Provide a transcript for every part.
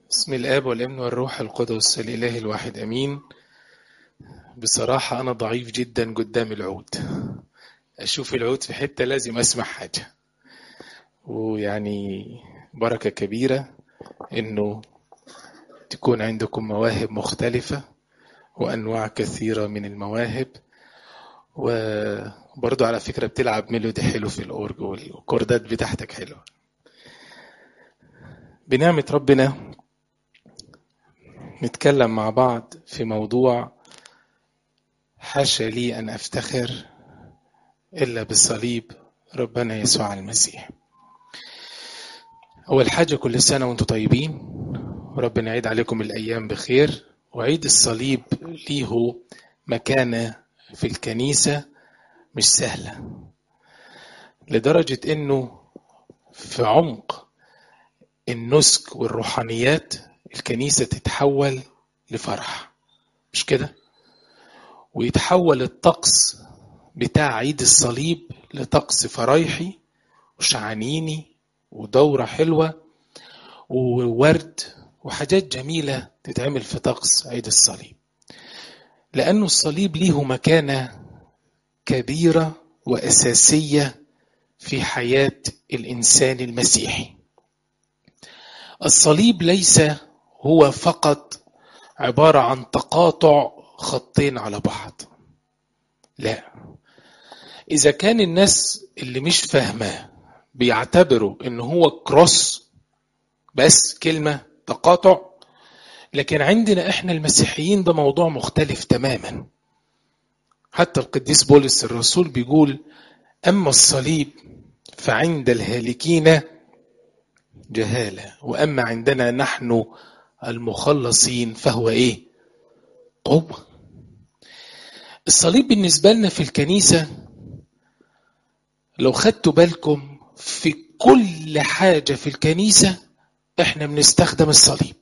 بسم الآب والابن والروح القدس الإله الواحد أمين بصراحة أنا ضعيف جدا قدام العود أشوف العود في حتة لازم أسمع حاجة ويعني بركة كبيرة إنه تكون عندكم مواهب مختلفة وأنواع كثيرة من المواهب وبرضو على فكرة بتلعب ميلودي حلو في الأورج والكوردات بتاعتك حلوة بنعمة ربنا نتكلم مع بعض في موضوع حاشا لي أن أفتخر إلا بصليب ربنا يسوع المسيح أول حاجة كل سنة وأنتم طيبين وربنا يعيد عليكم الأيام بخير وعيد الصليب ليه مكانة في الكنيسة مش سهلة لدرجة إنه في عمق النسك والروحانيات الكنيسة تتحول لفرح مش كده ويتحول الطقس بتاع عيد الصليب لطقس فرايحي وشعانيني ودورة حلوة وورد وحاجات جميلة تتعمل في طقس عيد الصليب لأنه الصليب ليه مكانة كبيرة وأساسية في حياة الإنسان المسيحي الصليب ليس هو فقط عبارة عن تقاطع خطين على بعض لا إذا كان الناس اللي مش فاهماه بيعتبروا إن هو كروس بس كلمة تقاطع لكن عندنا إحنا المسيحيين ده موضوع مختلف تماما حتى القديس بولس الرسول بيقول أما الصليب فعند الهالكين جهالة وأما عندنا نحن المخلصين فهو إيه قوة الصليب بالنسبة لنا في الكنيسة لو خدتوا بالكم في كل حاجة في الكنيسة احنا بنستخدم الصليب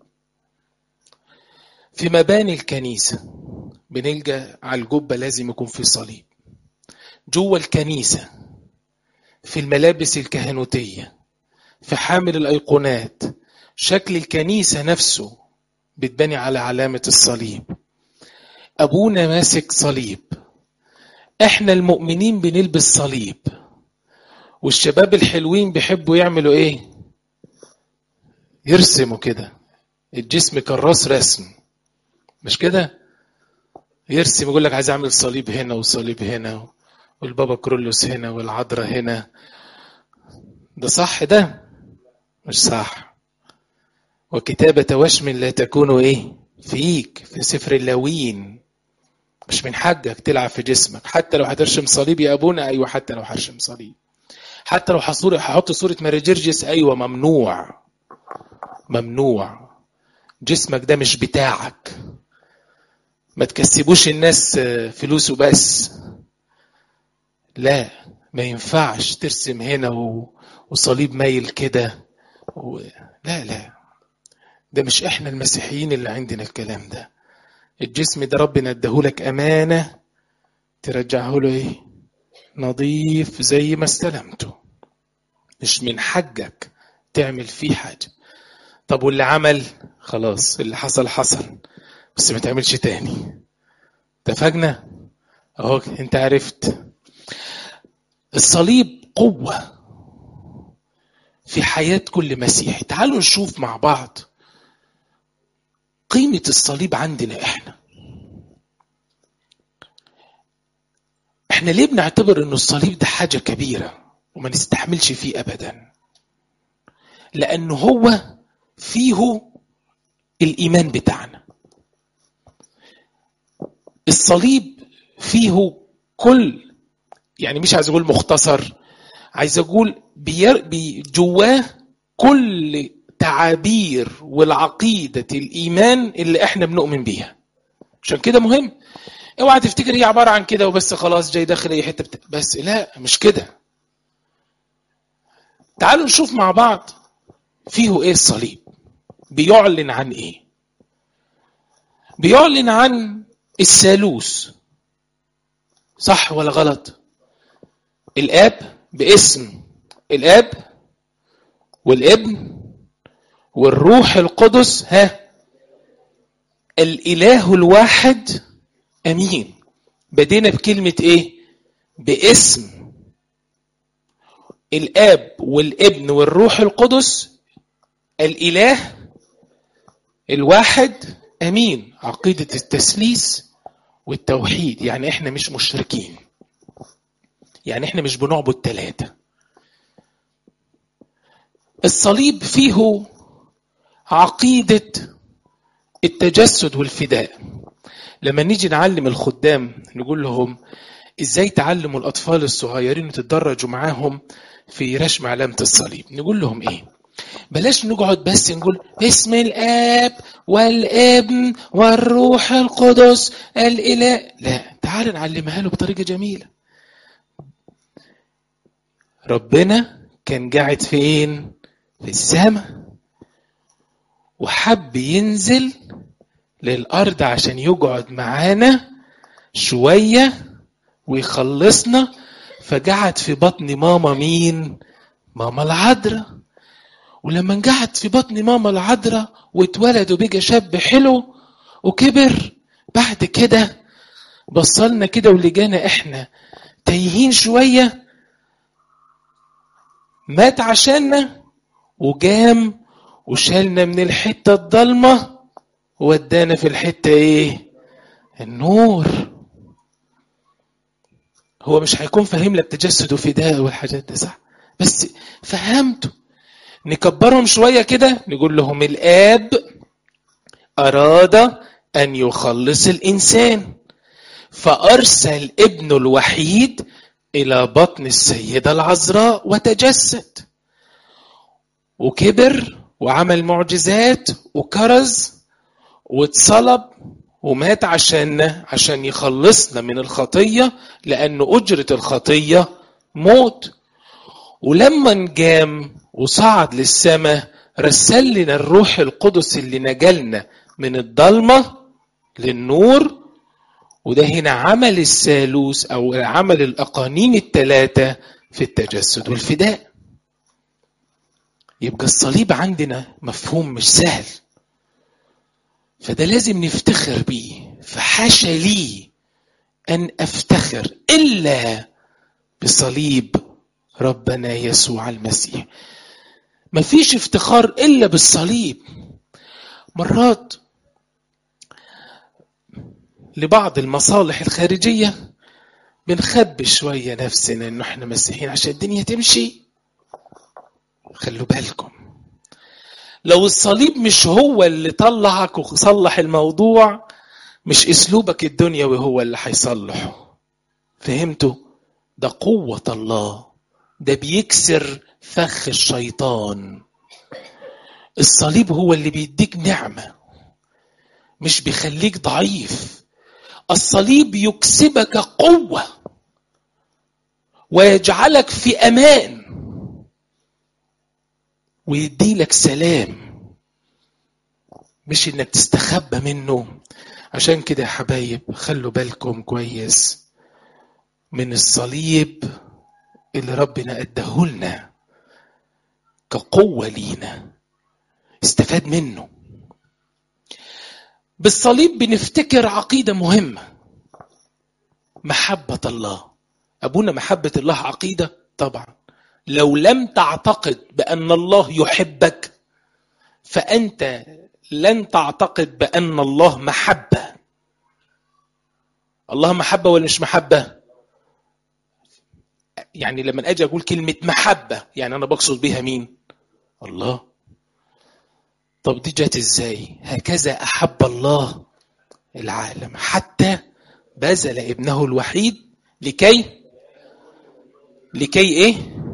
في مباني الكنيسة بنلقى على الجبة لازم يكون في صليب جوه الكنيسة في الملابس الكهنوتية في حامل الأيقونات شكل الكنيسة نفسه بتبني على علامة الصليب أبونا ماسك صليب إحنا المؤمنين بنلبس صليب والشباب الحلوين بيحبوا يعملوا إيه يرسموا كده الجسم كالراس رسم مش كده يرسم يقول لك عايز اعمل صليب هنا وصليب هنا والبابا كرولوس هنا والعذراء هنا ده صح ده مش صح وكتابة وشم لا تكون ايه فيك في سفر اللاويين مش من حقك تلعب في جسمك حتى لو هترشم صليب يا ابونا ايوه حتى لو هرشم صليب حتى لو هحط صورة ماري جرجس ايوه ممنوع ممنوع جسمك ده مش بتاعك ما تكسبوش الناس فلوسه بس لا ما ينفعش ترسم هنا وصليب مايل كده و... لا لا ده مش احنا المسيحيين اللي عندنا الكلام ده الجسم ده ربنا اداهولك امانه ترجعه له ايه نظيف زي ما استلمته مش من حقك تعمل فيه حاجه طب واللي عمل خلاص اللي حصل حصل بس ما تعملش تاني اتفقنا اهو انت عرفت الصليب قوه في حياة كل مسيحي تعالوا نشوف مع بعض قيمة الصليب عندنا احنا احنا ليه بنعتبر ان الصليب ده حاجة كبيرة وما نستحملش فيه ابدا لانه هو فيه الايمان بتاعنا الصليب فيه كل يعني مش عايز اقول مختصر عايز اقول بي جواه كل تعابير والعقيدة الإيمان اللي احنا بنؤمن بيها عشان كده مهم اوعى تفتكر هي عبارة عن كده وبس خلاص جاي داخل اي حتة بت... بس لا مش كده تعالوا نشوف مع بعض فيه ايه الصليب بيعلن عن ايه بيعلن عن الثالوث صح ولا غلط الاب باسم الاب والابن والروح القدس ها الاله الواحد امين بدينا بكلمه ايه باسم الاب والابن والروح القدس الاله الواحد امين عقيده التثليث والتوحيد يعني احنا مش مشركين يعني احنا مش بنعبد ثلاثه الصليب فيه عقيده التجسد والفداء لما نيجي نعلم الخدام نقول لهم ازاي تعلموا الاطفال الصغيرين وتتدرجوا معاهم في رسم علامه الصليب نقول لهم ايه بلاش نقعد بس نقول باسم الاب والابن والروح القدس الاله لا تعال نعلمها له بطريقه جميله ربنا كان قاعد فين في السماء وحب ينزل للارض عشان يقعد معانا شويه ويخلصنا فقعد في بطن ماما مين ماما العذراء ولما قعد في بطن ماما العذراء واتولد وبقى شاب حلو وكبر بعد كده بصلنا كده ولقانا احنا تايهين شويه مات عشاننا وجام وشالنا من الحته الضلمه وودانا في الحته ايه النور هو مش هيكون فاهم لك تجسد وفداء والحاجات دي صح بس فهمته نكبرهم شوية كده نقول لهم الآب أراد أن يخلص الإنسان فأرسل ابنه الوحيد إلى بطن السيدة العذراء وتجسد وكبر وعمل معجزات وكرز واتصلب ومات عشاننا عشان يخلصنا من الخطية لأن أجرة الخطية موت ولما انجام وصعد للسماء رسل لنا الروح القدس اللي نجلنا من الضلمة للنور وده هنا عمل الثالوث أو عمل الأقانيم الثلاثة في التجسد والفداء يبقى الصليب عندنا مفهوم مش سهل فده لازم نفتخر بيه فحاشا لي أن أفتخر إلا بصليب ربنا يسوع المسيح مفيش افتخار إلا بالصليب مرات لبعض المصالح الخارجية بنخبي شوية نفسنا إنه إحنا مسيحيين عشان الدنيا تمشي خلوا بالكم لو الصليب مش هو اللي طلعك وصلح الموضوع مش اسلوبك الدنيوي هو اللي هيصلحه فهمتوا ده قوة الله ده بيكسر فخ الشيطان الصليب هو اللي بيديك نعمة مش بيخليك ضعيف الصليب يكسبك قوة ويجعلك في أمان ويديلك سلام مش انك تستخبى منه عشان كده يا حبايب خلوا بالكم كويس من الصليب اللي ربنا اداهولنا كقوة لينا استفاد منه بالصليب بنفتكر عقيدة مهمة محبة الله أبونا محبة الله عقيدة طبعا لو لم تعتقد بأن الله يحبك فأنت لن تعتقد بأن الله محبة الله محبة ولا مش محبة يعني لما أجي أقول كلمة محبة يعني أنا بقصد بها مين الله طب دي جت إزاي هكذا أحب الله العالم حتى بذل ابنه الوحيد لكي لكي ايه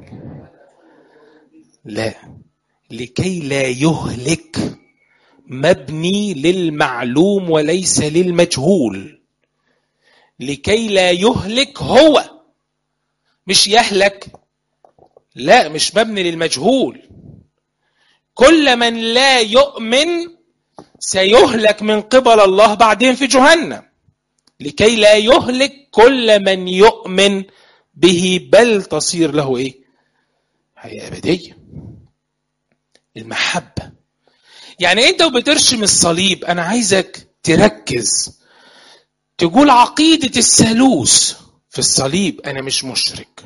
لا لكي لا يهلك مبني للمعلوم وليس للمجهول لكي لا يهلك هو مش يهلك لا مش مبني للمجهول كل من لا يؤمن سيهلك من قبل الله بعدين في جهنم لكي لا يهلك كل من يؤمن به بل تصير له ايه حياه ابديه المحبه يعني انت وبترشم الصليب انا عايزك تركز تقول عقيدة الثالوث في الصليب انا مش مشرك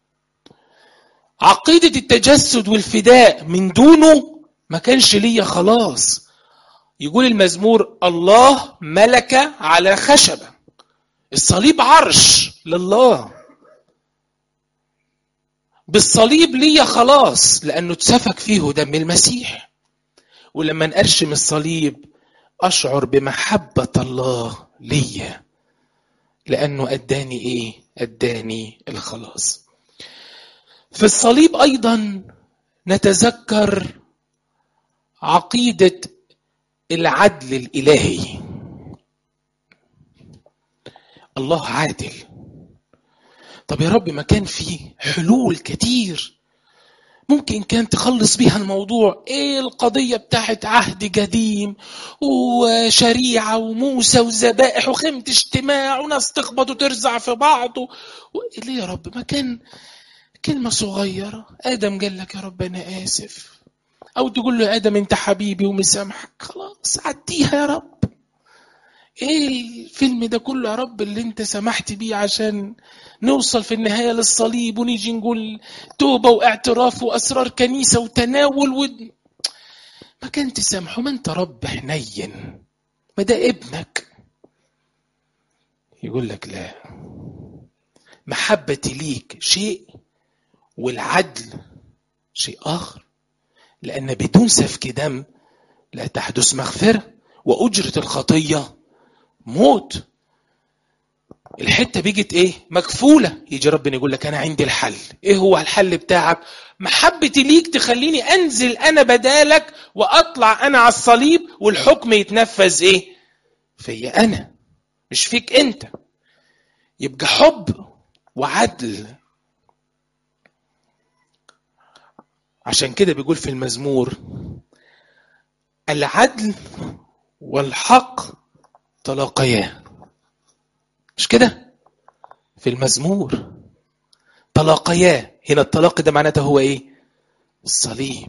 عقيدة التجسد والفداء من دونه ما كانش ليا خلاص يقول المزمور الله ملك على خشبة الصليب عرش لله بالصليب ليا خلاص لأنه اتسفك فيه دم المسيح ولما نقرشم الصليب أشعر بمحبة الله ليا لأنه أداني إيه؟ أداني الخلاص في الصليب أيضا نتذكر عقيدة العدل الإلهي الله عادل طب يا رب ما كان في حلول كتير ممكن كان تخلص بيها الموضوع ايه القضية بتاعت عهد قديم وشريعة وموسى وذبائح وخيمة اجتماع وناس تخبط وترزع في بعض و... ليه يا رب ما كان كلمة صغيرة آدم قال لك يا رب أنا آسف أو تقول له يا آدم أنت حبيبي ومسامحك خلاص عديها يا رب ايه الفيلم ده كله يا رب اللي انت سمحت بيه عشان نوصل في النهاية للصليب ونيجي نقول توبة واعتراف وأسرار كنيسة وتناول و... ما كان تسامحه ما انت رب حنين ما ده ابنك يقول لك لا محبتي ليك شيء والعدل شيء آخر لأن بدون سفك دم لا تحدث مغفرة وأجرة الخطية موت الحتة بيجت ايه مكفولة يجي ربنا يقول لك انا عندي الحل ايه هو الحل بتاعك محبتي ليك تخليني انزل انا بدالك واطلع انا على الصليب والحكم يتنفذ ايه فيا انا مش فيك انت يبقى حب وعدل عشان كده بيقول في المزمور العدل والحق تلاقيا مش كده في المزمور تلاقيا هنا التلاقي ده معناته هو ايه الصليب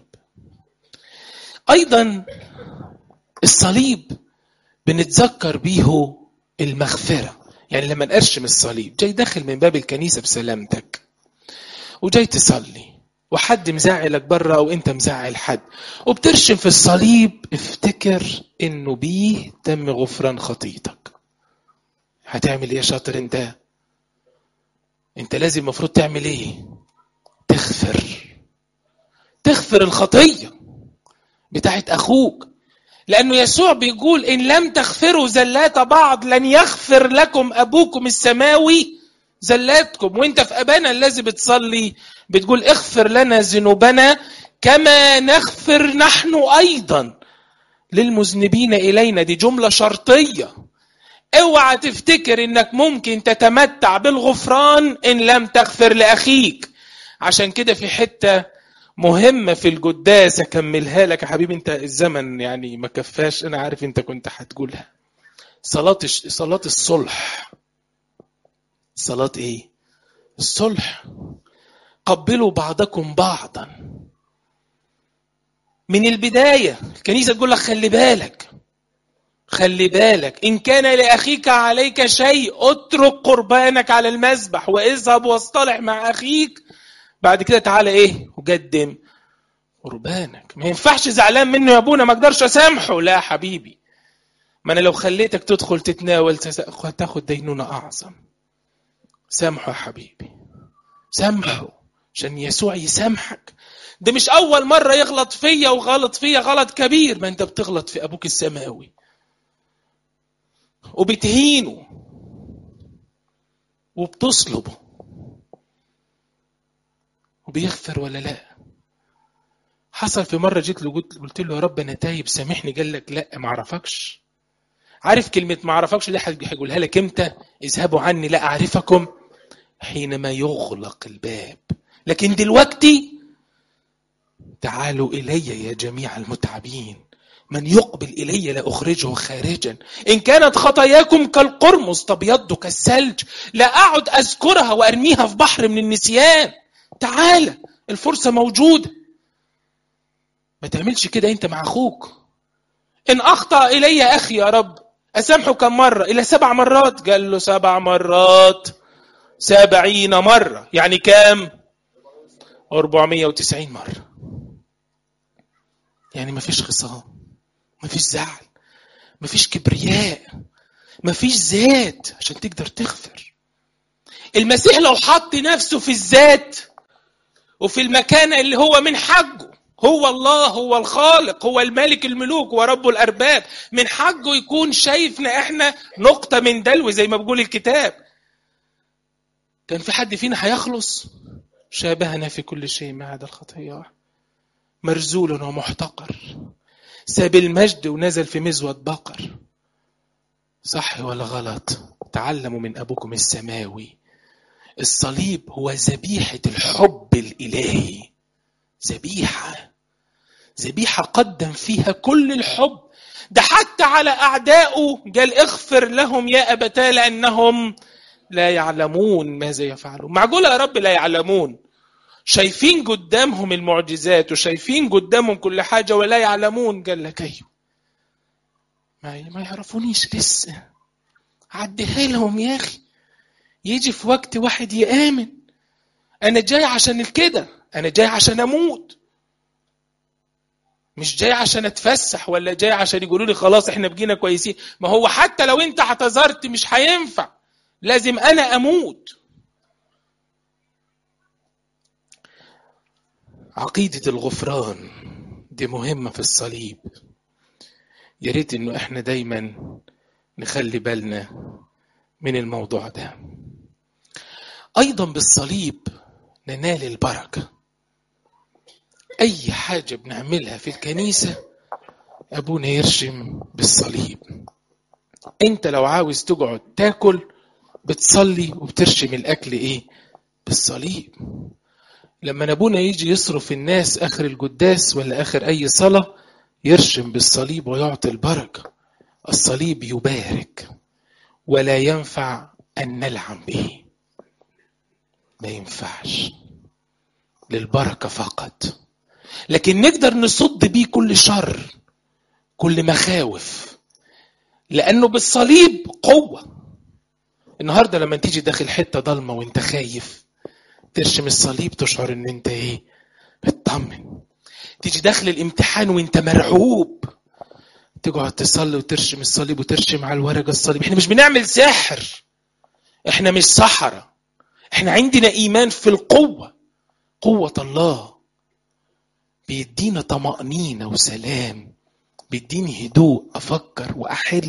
ايضا الصليب بنتذكر بيه المغفرة يعني لما نقرشم الصليب جاي داخل من باب الكنيسة بسلامتك وجاي تصلي وحد مزعلك بره او انت مزعل حد وبترشم في الصليب افتكر انه بيه تم غفران خطيتك هتعمل ايه يا شاطر انت انت لازم المفروض تعمل ايه تغفر تغفر الخطيه بتاعت اخوك لانه يسوع بيقول ان لم تغفروا زلات بعض لن يغفر لكم ابوكم السماوي زلاتكم وانت في ابانا الذي بتصلي بتقول اغفر لنا ذنوبنا كما نغفر نحن ايضا للمذنبين الينا دي جمله شرطيه اوعى تفتكر انك ممكن تتمتع بالغفران ان لم تغفر لاخيك عشان كده في حته مهمة في القداس أكملها لك يا حبيبي أنت الزمن يعني ما كفاش أنا عارف أنت كنت هتقولها صلاة صلاة الصلح صلاة إيه؟ الصلح قبلوا بعضكم بعضا من البداية الكنيسة تقول لك خلي بالك خلي بالك إن كان لأخيك عليك شيء اترك قربانك على المذبح واذهب واصطلح مع أخيك بعد كده تعالى إيه وقدم قربانك ما ينفعش زعلان منه يا ابونا ما اقدرش اسامحه لا يا حبيبي ما انا لو خليتك تدخل تتناول تاخد دينونة اعظم سامحه يا حبيبي سامحه عشان يسوع يسامحك ده مش اول مرة يغلط فيا وغلط فيا غلط كبير ما انت بتغلط في ابوك السماوي وبتهينه وبتصلبه وبيغفر ولا لا حصل في مرة جيت له قلت, قلت له يا رب أنا تايب سامحني قال لك لا ما أعرفكش عارف كلمة ما أعرفكش دي هيقولها لك إمتى اذهبوا عني لا أعرفكم حينما يغلق الباب لكن دلوقتي تعالوا إلي يا جميع المتعبين من يقبل إلي لأخرجه خارجا إن كانت خطاياكم كالقرمز تبيض كالثلج لا أقعد أذكرها وأرميها في بحر من النسيان تعالى الفرصة موجودة ما تعملش كده انت مع اخوك إن أخطأ إلي أخي يا رب أسامحه كم مرة إلى سبع مرات قال له سبع مرات سبعين مرة يعني كام 490 مرة يعني مفيش خصام مفيش زعل مفيش كبرياء مفيش ذات عشان تقدر تغفر المسيح لو حط نفسه في الذات وفي المكان اللي هو من حقه هو الله هو الخالق هو الملك الملوك ورب الأرباب من حقه يكون شايفنا احنا نقطة من دلو زي ما بيقول الكتاب كان في حد فينا هيخلص شابهنا في كل شيء ما عدا الخطية مرزول ومحتقر ساب المجد ونزل في مزود بقر صح ولا غلط تعلموا من أبوكم السماوي الصليب هو ذبيحة الحب الإلهي ذبيحة ذبيحة قدم فيها كل الحب ده حتى على أعدائه قال اغفر لهم يا أبتاه لأنهم لا يعلمون ماذا يفعلون معقول يا رب لا يعلمون شايفين قدامهم المعجزات وشايفين قدامهم كل حاجة ولا يعلمون قال لك أيوه ما ما يعرفونيش لسه عديها لهم يا أخي يجي في وقت واحد يآمن أنا جاي عشان الكده أنا جاي عشان أموت مش جاي عشان اتفسح ولا جاي عشان يقولوا لي خلاص احنا بقينا كويسين ما هو حتى لو انت اعتذرت مش هينفع لازم انا اموت عقيدة الغفران دي مهمة في الصليب يا ريت انه احنا دايما نخلي بالنا من الموضوع ده ايضا بالصليب ننال البركه اي حاجه بنعملها في الكنيسه ابونا يرشم بالصليب انت لو عاوز تقعد تاكل بتصلي وبترشم الاكل ايه بالصليب لما ابونا يجي يصرف الناس اخر القداس ولا اخر اي صلاه يرشم بالصليب ويعطي البركه الصليب يبارك ولا ينفع ان نلعن به ما ينفعش للبركه فقط لكن نقدر نصد بيه كل شر كل مخاوف لانه بالصليب قوه النهارده لما تيجي داخل حته ضلمه وانت خايف ترشم الصليب تشعر ان انت ايه اطمن تيجي داخل الامتحان وانت مرعوب تقعد تصلي وترشم الصليب وترشم على الورقه الصليب احنا مش بنعمل سحر احنا مش سحره احنا عندنا ايمان في القوه قوه الله بيدينا طمأنينة وسلام بيديني هدوء أفكر وأحل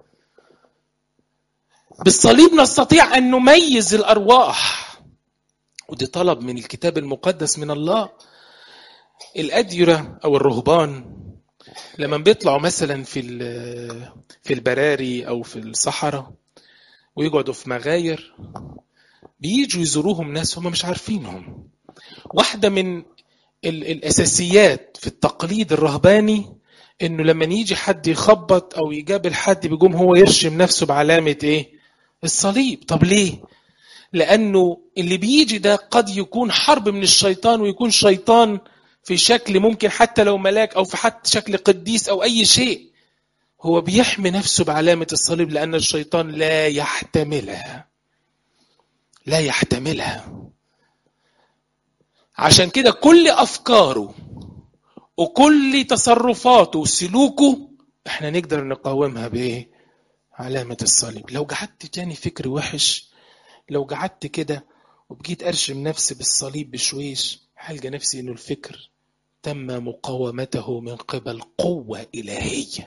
بالصليب نستطيع أن نميز الأرواح ودي طلب من الكتاب المقدس من الله الأديرة أو الرهبان لما بيطلعوا مثلا في في البراري أو في الصحراء ويقعدوا في مغاير بيجوا يزوروهم ناس هم مش عارفينهم واحدة من الاساسيات في التقليد الرهباني انه لما يجي حد يخبط او يقابل حد بيقوم هو يرشم نفسه بعلامه ايه الصليب طب ليه لانه اللي بيجي ده قد يكون حرب من الشيطان ويكون شيطان في شكل ممكن حتى لو ملاك او في حتى شكل قديس او اي شيء هو بيحمي نفسه بعلامه الصليب لان الشيطان لا يحتملها لا يحتملها عشان كده كل افكاره وكل تصرفاته وسلوكه احنا نقدر نقاومها بايه علامة الصليب لو قعدت تاني فكر وحش لو قعدت كده وبقيت ارشم نفسي بالصليب بشويش هلقى نفسي انه الفكر تم مقاومته من قبل قوة إلهية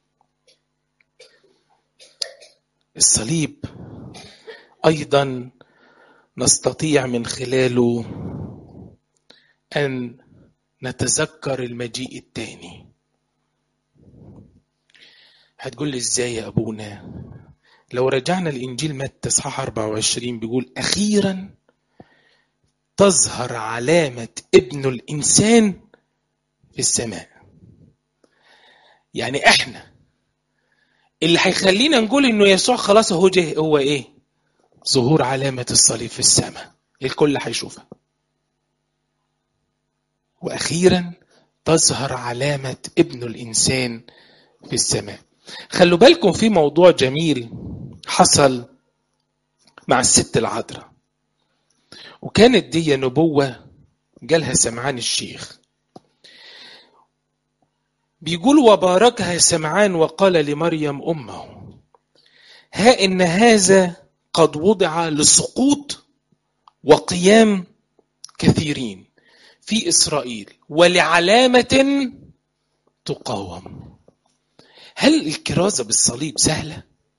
الصليب أيضا نستطيع من خلاله أن نتذكر المجيء الثاني هتقول لي ازاي يا ابونا لو رجعنا الانجيل متى اصحاح 24 بيقول اخيرا تظهر علامة ابن الانسان في السماء يعني احنا اللي هيخلينا نقول انه يسوع خلاص هو جه هو ايه ظهور علامة الصليب في السماء الكل هيشوفها واخيرا تظهر علامه ابن الانسان في السماء خلوا بالكم في موضوع جميل حصل مع الست العذراء وكانت دي نبوة جالها سمعان الشيخ بيقول وباركها سمعان وقال لمريم أمه ها إن هذا قد وضع لسقوط وقيام كثيرين في إسرائيل ولعلامة تقاوم هل الكرازة بالصليب سهلة؟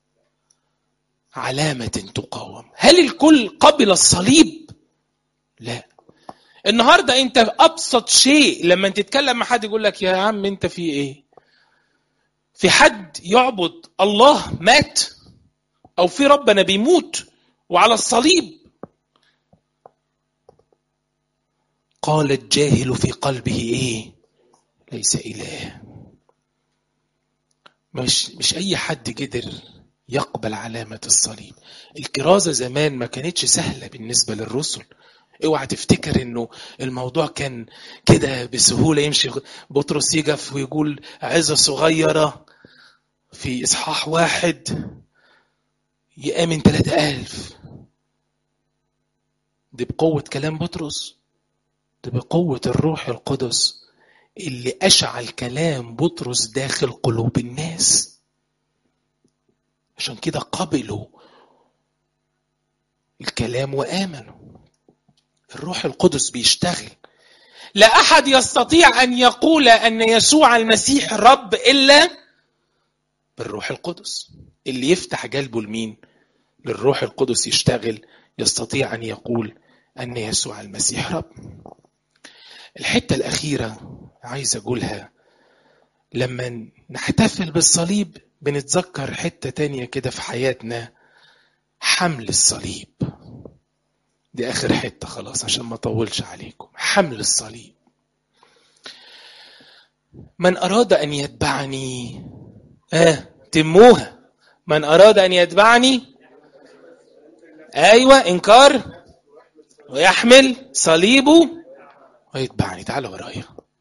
علامة تقاوم هل الكل قبل الصليب؟ لا النهاردة انت ابسط شيء لما تتكلم مع حد يقول لك يا عم انت في ايه في حد يعبد الله مات او في ربنا بيموت وعلى الصليب قال الجاهل في قلبه ايه ليس اله مش مش اي حد قدر يقبل علامة الصليب الكرازة زمان ما كانتش سهلة بالنسبة للرسل اوعى تفتكر انه الموضوع كان كده بسهولة يمشي بطرس يقف ويقول عزة صغيرة في إصحاح واحد يأمن ثلاثة ألف دي بقوة كلام بطرس دي بقوة الروح القدس اللي أشعل كلام بطرس داخل قلوب الناس عشان كده قبلوا الكلام وآمنوا الروح القدس بيشتغل لا أحد يستطيع أن يقول أن يسوع المسيح رب إلا بالروح القدس اللي يفتح قلبه لمين للروح القدس يشتغل يستطيع أن يقول أن يسوع المسيح رب الحتة الأخيرة عايز أقولها لما نحتفل بالصليب بنتذكر حتة تانية كده في حياتنا حمل الصليب دي آخر حتة خلاص عشان ما أطولش عليكم حمل الصليب من أراد أن يتبعني آه تموها من أراد أن يتبعني أيوة إنكار ويحمل صليبه ويتبعني تعال ورايا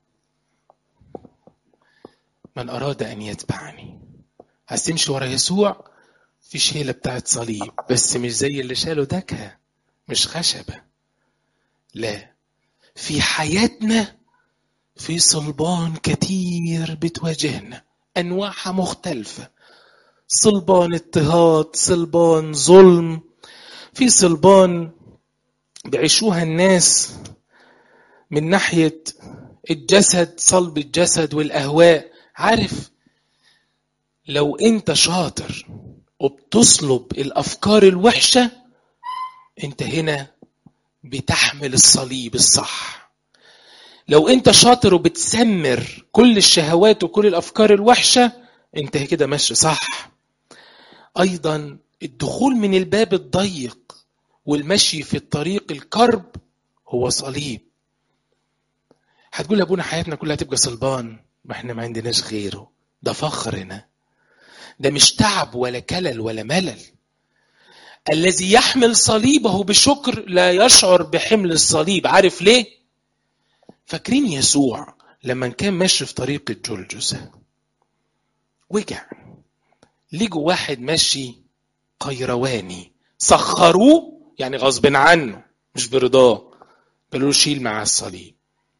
من أراد أن يتبعني عايز تمشي ورا يسوع في شيلة بتاعت صليب بس مش زي اللي شاله دكها مش خشبة لا في حياتنا في صلبان كتير بتواجهنا أنواعها مختلفة صلبان اضطهاد صلبان ظلم في صلبان بيعيشوها الناس من ناحية الجسد صلب الجسد والأهواء عارف لو انت شاطر وبتصلب الأفكار الوحشة انت هنا بتحمل الصليب الصح لو انت شاطر وبتسمر كل الشهوات وكل الأفكار الوحشة انت كده ماشي صح أيضا الدخول من الباب الضيق والمشي في الطريق الكرب هو صليب هتقول لابونا حياتنا كلها تبقى صلبان ما احنا ما عندناش غيره ده فخرنا ده مش تعب ولا كلل ولا ملل الذي يحمل صليبه بشكر لا يشعر بحمل الصليب عارف ليه فاكرين يسوع لما كان ماشي في طريق الجلجسة وجع لقوا واحد ماشي قيرواني سخروه يعني غصب عنه مش برضاه قالوا له شيل معاه الصليب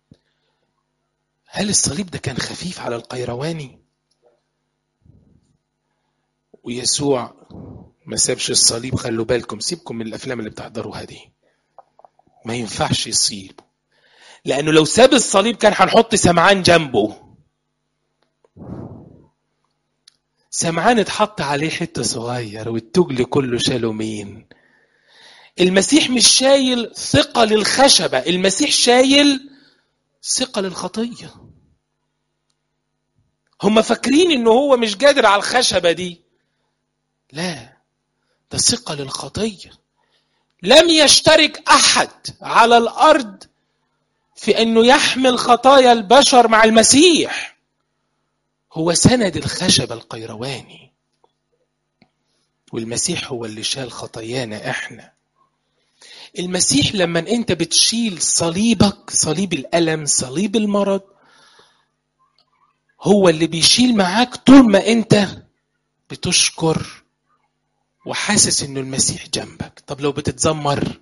هل الصليب ده كان خفيف على القيرواني ويسوع ما سابش الصليب خلوا بالكم سيبكم من الافلام اللي بتحضروها دي ما ينفعش يصيب لانه لو ساب الصليب كان هنحط سمعان جنبه سمعان اتحط عليه حته صغير والتجل كله شاله مين المسيح مش شايل ثقل الخشبه المسيح شايل ثقل الخطيه هم فاكرين انه هو مش قادر على الخشبه دي لا ده ثقل الخطيه لم يشترك احد على الارض في انه يحمل خطايا البشر مع المسيح هو سند الخشبة القيرواني والمسيح هو اللي شال خطايانا احنا المسيح لما انت بتشيل صليبك صليب الالم صليب المرض هو اللي بيشيل معاك طول ما انت بتشكر وحاسس انه المسيح جنبك طب لو بتتذمر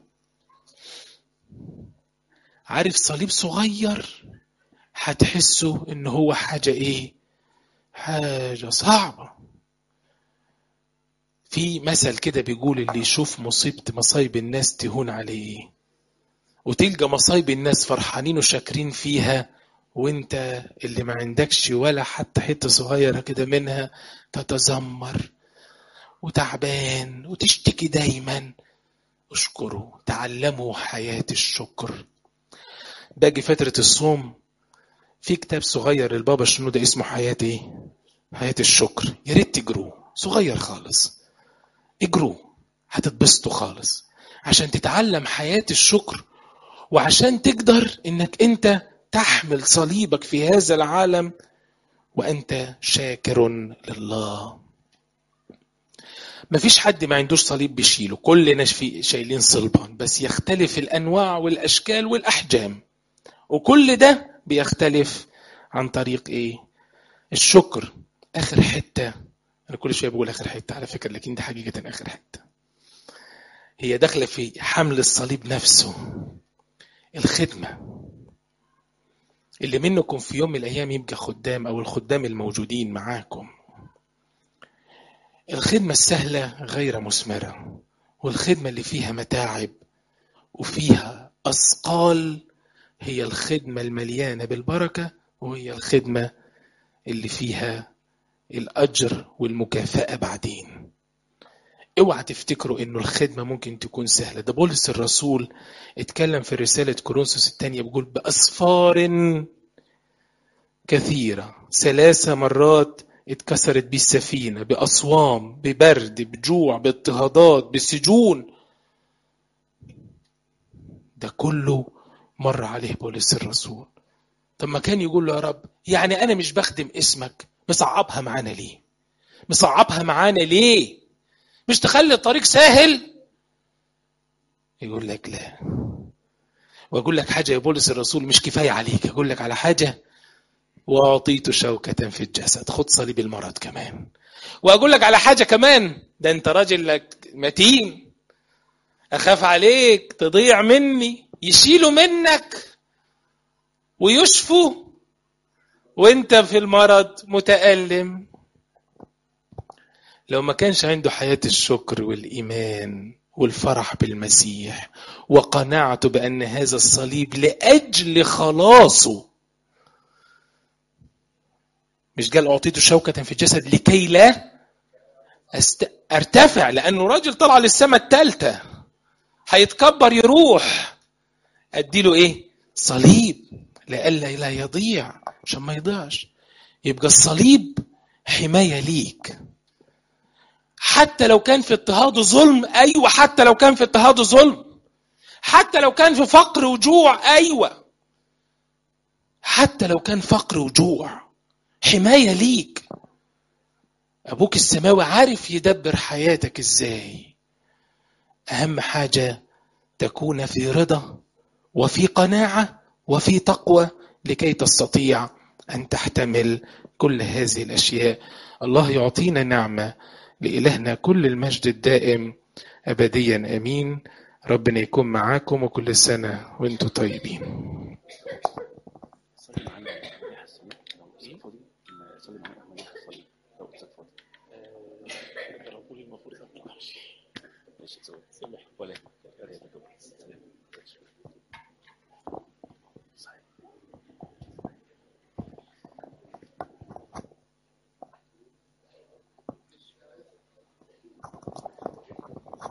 عارف صليب صغير هتحسه ان هو حاجة ايه حاجة صعبة في مثل كده بيقول اللي يشوف مصيبة مصايب الناس تهون عليه وتلقى مصايب الناس فرحانين وشاكرين فيها وانت اللي ما عندكش ولا حتى حتة صغيرة كده منها تتذمر وتعبان وتشتكي دايما اشكروا تعلموا حياة الشكر باجي فترة الصوم في كتاب صغير للبابا شنودة اسمه حياة ايه؟ حياة الشكر يا ريت تجروه صغير خالص اجروه هتتبسطوا خالص عشان تتعلم حياة الشكر وعشان تقدر انك انت تحمل صليبك في هذا العالم وانت شاكر لله مفيش حد ما عندوش صليب بيشيله كلنا في شايلين صلبان بس يختلف الانواع والاشكال والاحجام وكل ده بيختلف عن طريق ايه الشكر اخر حته انا كل شويه بقول اخر حته على فكره لكن دي حقيقه اخر حته هي داخله في حمل الصليب نفسه الخدمه اللي منكم في يوم من الايام يبقى خدام او الخدام الموجودين معاكم الخدمه السهله غير مثمره والخدمه اللي فيها متاعب وفيها اثقال هي الخدمه المليانه بالبركه وهي الخدمه اللي فيها الاجر والمكافاه بعدين اوعى تفتكروا انه الخدمه ممكن تكون سهله ده بولس الرسول اتكلم في رساله كورنثوس الثانيه بيقول باسفار كثيره ثلاث مرات اتكسرت بيه السفينه باصوام ببرد بجوع باضطهادات بسجون ده كله مر عليه بولس الرسول طب ما كان يقول له يا رب يعني انا مش بخدم اسمك مصعبها معانا ليه مصعبها معانا ليه مش تخلي الطريق سهل يقول لك لا واقول لك حاجه يا بولس الرسول مش كفايه عليك اقول لك على حاجه واعطيت شوكه في الجسد خد صليب المرض كمان واقول لك على حاجه كمان ده انت راجل لك متين اخاف عليك تضيع مني يشيلوا منك ويشفوا وانت في المرض متألم لو ما كانش عنده حياة الشكر والإيمان والفرح بالمسيح وقناعته بأن هذا الصليب لأجل خلاصه مش قال أعطيته شوكة في الجسد لكي لا أست... أرتفع لأنه راجل طلع للسماء الثالثة هيتكبر يروح أديله إيه؟ صليب لئلا لا يضيع عشان ما يضيعش يبقى الصليب حماية ليك حتى لو كان في اضطهاد ظلم ايوه حتى لو كان في اضطهاد ظلم حتى لو كان في فقر وجوع ايوه حتى لو كان فقر وجوع حمايه ليك ابوك السماوي عارف يدبر حياتك ازاي اهم حاجه تكون في رضا وفي قناعه وفي تقوى لكي تستطيع ان تحتمل كل هذه الاشياء الله يعطينا نعمه لإلهنا كل المجد الدائم أبديا أمين ربنا يكون معاكم وكل سنة وانتم طيبين ولا